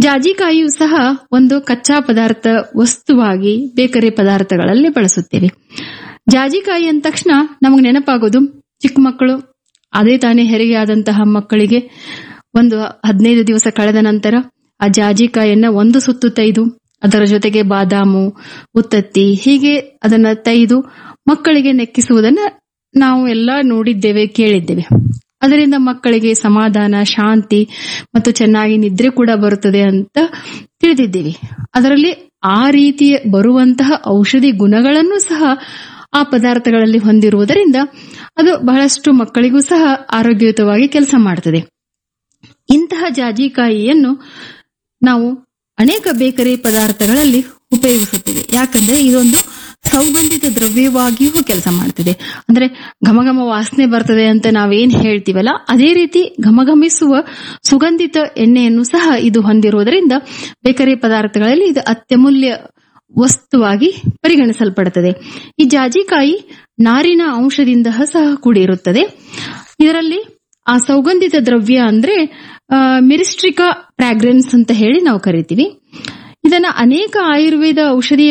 ಜಾಜಿಕಾಯಿಯು ಸಹ ಒಂದು ಕಚ್ಚಾ ಪದಾರ್ಥ ವಸ್ತುವಾಗಿ ಬೇಕರಿ ಪದಾರ್ಥಗಳಲ್ಲಿ ಬಳಸುತ್ತೇವೆ ಜಾಜಿಕಾಯಿ ಅಂದ ತಕ್ಷಣ ನಮಗೆ ನೆನಪಾಗೋದು ಚಿಕ್ಕ ಮಕ್ಕಳು ಅದೇ ತಾನೇ ಹೆರಿಗೆ ಆದಂತಹ ಮಕ್ಕಳಿಗೆ ಒಂದು ಹದಿನೈದು ದಿವಸ ಕಳೆದ ನಂತರ ಆ ಜಾಜಿಕಾಯಿಯನ್ನ ಒಂದು ಸುತ್ತು ತೈದು ಅದರ ಜೊತೆಗೆ ಬಾದಾಮು ಉತ್ತತ್ತಿ ಹೀಗೆ ಅದನ್ನ ತೈದು ಮಕ್ಕಳಿಗೆ ನೆಕ್ಕಿಸುವುದನ್ನ ನಾವು ಎಲ್ಲ ನೋಡಿದ್ದೇವೆ ಕೇಳಿದ್ದೇವೆ ಅದರಿಂದ ಮಕ್ಕಳಿಗೆ ಸಮಾಧಾನ ಶಾಂತಿ ಮತ್ತು ಚೆನ್ನಾಗಿ ನಿದ್ರೆ ಕೂಡ ಬರುತ್ತದೆ ಅಂತ ತಿಳಿದಿದ್ದೀವಿ ಅದರಲ್ಲಿ ಆ ರೀತಿಯ ಬರುವಂತಹ ಔಷಧಿ ಗುಣಗಳನ್ನು ಸಹ ಆ ಪದಾರ್ಥಗಳಲ್ಲಿ ಹೊಂದಿರುವುದರಿಂದ ಅದು ಬಹಳಷ್ಟು ಮಕ್ಕಳಿಗೂ ಸಹ ಆರೋಗ್ಯಯುತವಾಗಿ ಕೆಲಸ ಮಾಡುತ್ತದೆ ಇಂತಹ ಜಾಜಿಕಾಯಿಯನ್ನು ನಾವು ಅನೇಕ ಬೇಕರಿ ಪದಾರ್ಥಗಳಲ್ಲಿ ಉಪಯೋಗಿಸುತ್ತೇವೆ ಯಾಕಂದ್ರೆ ಇದೊಂದು ಸೌಗಂಧಿತ ದ್ರವ್ಯವಾಗಿಯೂ ಕೆಲಸ ಮಾಡ್ತದೆ ಅಂದ್ರೆ ಘಮಘಮ ವಾಸನೆ ಬರ್ತದೆ ಅಂತ ನಾವೇನ್ ಹೇಳ್ತೀವಲ್ಲ ಅದೇ ರೀತಿ ಘಮಘಮಿಸುವ ಸುಗಂಧಿತ ಎಣ್ಣೆಯನ್ನು ಸಹ ಇದು ಹೊಂದಿರುವುದರಿಂದ ಬೇಕರಿ ಪದಾರ್ಥಗಳಲ್ಲಿ ಇದು ಅತ್ಯಮೂಲ್ಯ ವಸ್ತುವಾಗಿ ಪರಿಗಣಿಸಲ್ಪಡುತ್ತದೆ ಈ ಜಾಜಿಕಾಯಿ ನಾರಿನ ಅಂಶದಿಂದ ಸಹ ಕೂಡಿರುತ್ತದೆ ಇದರಲ್ಲಿ ಆ ಸೌಗಂಧಿತ ದ್ರವ್ಯ ಅಂದ್ರೆ ಮಿರಿಸ್ಟ್ರಿಕಾ ಫ್ರಾಗ್ರೆನ್ಸ್ ಅಂತ ಹೇಳಿ ನಾವು ಕರಿತೀವಿ ಇದನ್ನ ಅನೇಕ ಆಯುರ್ವೇದ ಔಷಧಿಯ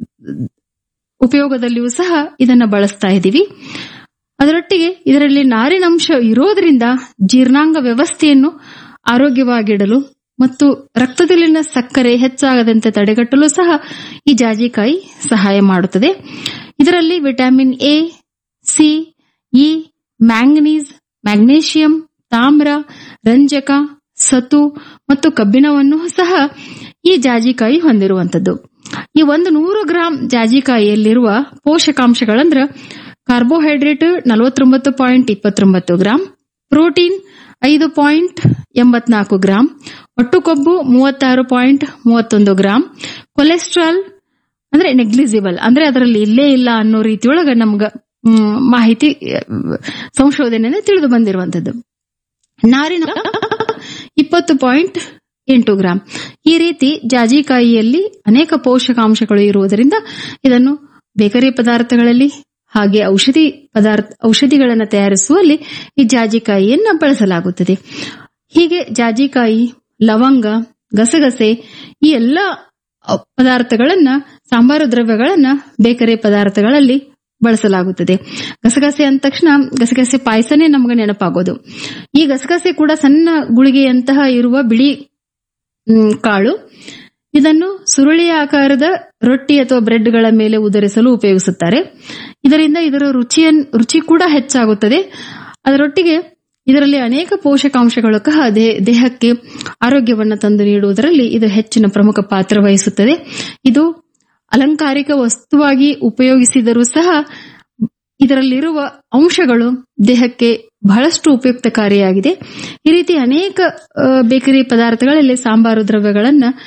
ಉಪಯೋಗದಲ್ಲಿಯೂ ಸಹ ಇದನ್ನ ಬಳಸ್ತಾ ಇದ್ದೀವಿ ಅದರೊಟ್ಟಿಗೆ ಇದರಲ್ಲಿ ನಾರಿನಂಶ ಇರೋದ್ರಿಂದ ಜೀರ್ಣಾಂಗ ವ್ಯವಸ್ಥೆಯನ್ನು ಆರೋಗ್ಯವಾಗಿಡಲು ಮತ್ತು ರಕ್ತದಲ್ಲಿನ ಸಕ್ಕರೆ ಹೆಚ್ಚಾಗದಂತೆ ತಡೆಗಟ್ಟಲು ಸಹ ಈ ಜಾಜಿಕಾಯಿ ಸಹಾಯ ಮಾಡುತ್ತದೆ ಇದರಲ್ಲಿ vitamin A C E manganese magnesium ತಾಮ್ರ ರಂಜಕ ಸತು ಮತ್ತು ಕಬ್ಬಿಣವನ್ನು ಸಹ ಈ ಜಾಜಿಕಾಯಿ ಹೊಂದಿರುವಂತದ್ದು ಈ ಒಂದು ನೂರು ಗ್ರಾಂ ಜಾಜಿಕಾಯಿಯಲ್ಲಿರುವ ಪೋಷಕಾಂಶಗಳಂದ್ರ ಕಾರ್ಬೋಹೈಡ್ರೇಟ್ ನಲವತ್ತೊಂಬತ್ತು ಪಾಯಿಂಟ್ ಇಪ್ಪತ್ತೊಂಬತ್ತು ಗ್ರಾಂ ಪ್ರೋಟೀನ್ ಐದು ಪಾಯಿಂಟ್ ಎಂಬತ್ನಾಲ್ಕು ಗ್ರಾಂ ಒಟ್ಟು ಕೊಬ್ಬು ಮೂವತ್ತಾರು ಪಾಯಿಂಟ್ ಮೂವತ್ತೊಂದು ಗ್ರಾಂ ಕೊಲೆಸ್ಟ್ರಾಲ್ ಅಂದ್ರೆ ನೆಗ್ಲಿಜಿಬಲ್ ಅಂದ್ರೆ ಅದರಲ್ಲಿ ಇಲ್ಲೇ ಇಲ್ಲ ಅನ್ನೋ ರೀತಿಯೊಳಗ ನಮ್ಗ ಮಾಹಿತಿ ಸಂಶೋಧನೆ ತಿಳಿದು ಬಂದಿರುವಂತದ್ದು ನಾರಿನ ಇಪ್ಪತ್ತು ಪಾಯಿಂಟ್ ಎಂಟು ಗ್ರಾಂ ಈ ರೀತಿ ಜಾಜಿಕಾಯಿಯಲ್ಲಿ ಅನೇಕ ಪೋಷಕಾಂಶಗಳು ಇರುವುದರಿಂದ ಇದನ್ನು ಬೇಕರಿ ಪದಾರ್ಥಗಳಲ್ಲಿ ಹಾಗೆ ಔಷಧಿ ಪದಾರ್ಥ ಔಷಧಿಗಳನ್ನು ತಯಾರಿಸುವಲ್ಲಿ ಈ ಜಾಜಿಕಾಯಿಯನ್ನ ಬಳಸಲಾಗುತ್ತದೆ ಹೀಗೆ ಜಾಜಿಕಾಯಿ ಲವಂಗ ಗಸಗಸೆ ಈ ಎಲ್ಲ ಪದಾರ್ಥಗಳನ್ನ ಸಾಂಬಾರು ದ್ರವ್ಯಗಳನ್ನ ಬೇಕರಿ ಪದಾರ್ಥಗಳಲ್ಲಿ ಬಳಸಲಾಗುತ್ತದೆ ಗಸಗಸೆ ಅಂದ ತಕ್ಷಣ ಗಸಗಸೆ ಪಾಯಸನೇ ನಮ್ಗೆ ನೆನಪಾಗೋದು ಈ ಗಸಗಸೆ ಕೂಡ ಸಣ್ಣ ಗುಳಿಗೆಯಂತಹ ಇರುವ ಬಿಳಿ ಕಾಳು ಇದನ್ನು ಸುರುಳಿಯ ಆಕಾರದ ರೊಟ್ಟಿ ಅಥವಾ ಬ್ರೆಡ್ಗಳ ಮೇಲೆ ಉದರಿಸಲು ಉಪಯೋಗಿಸುತ್ತಾರೆ ಇದರಿಂದ ಇದರ ರುಚಿಯ ರುಚಿ ಕೂಡ ಹೆಚ್ಚಾಗುತ್ತದೆ ಅದರೊಟ್ಟಿಗೆ ಇದರಲ್ಲಿ ಅನೇಕ ಪೋಷಕಾಂಶಗಳು ಸಹ ದೇಹಕ್ಕೆ ಆರೋಗ್ಯವನ್ನು ತಂದು ನೀಡುವುದರಲ್ಲಿ ಇದು ಹೆಚ್ಚಿನ ಪ್ರಮುಖ ಪಾತ್ರ ವಹಿಸುತ್ತದೆ ಇದು ಅಲಂಕಾರಿಕ ವಸ್ತುವಾಗಿ ಉಪಯೋಗಿಸಿದರೂ ಸಹ ಇದರಲ್ಲಿರುವ ಅಂಶಗಳು ದೇಹಕ್ಕೆ ಬಹಳಷ್ಟು ಉಪಯುಕ್ತಕಾರಿಯಾಗಿದೆ ಈ ರೀತಿ ಅನೇಕ ಬೇಕರಿ ಪದಾರ್ಥಗಳಲ್ಲಿ ಸಾಂಬಾರು ದ್ರವ್ಯಗಳನ್ನ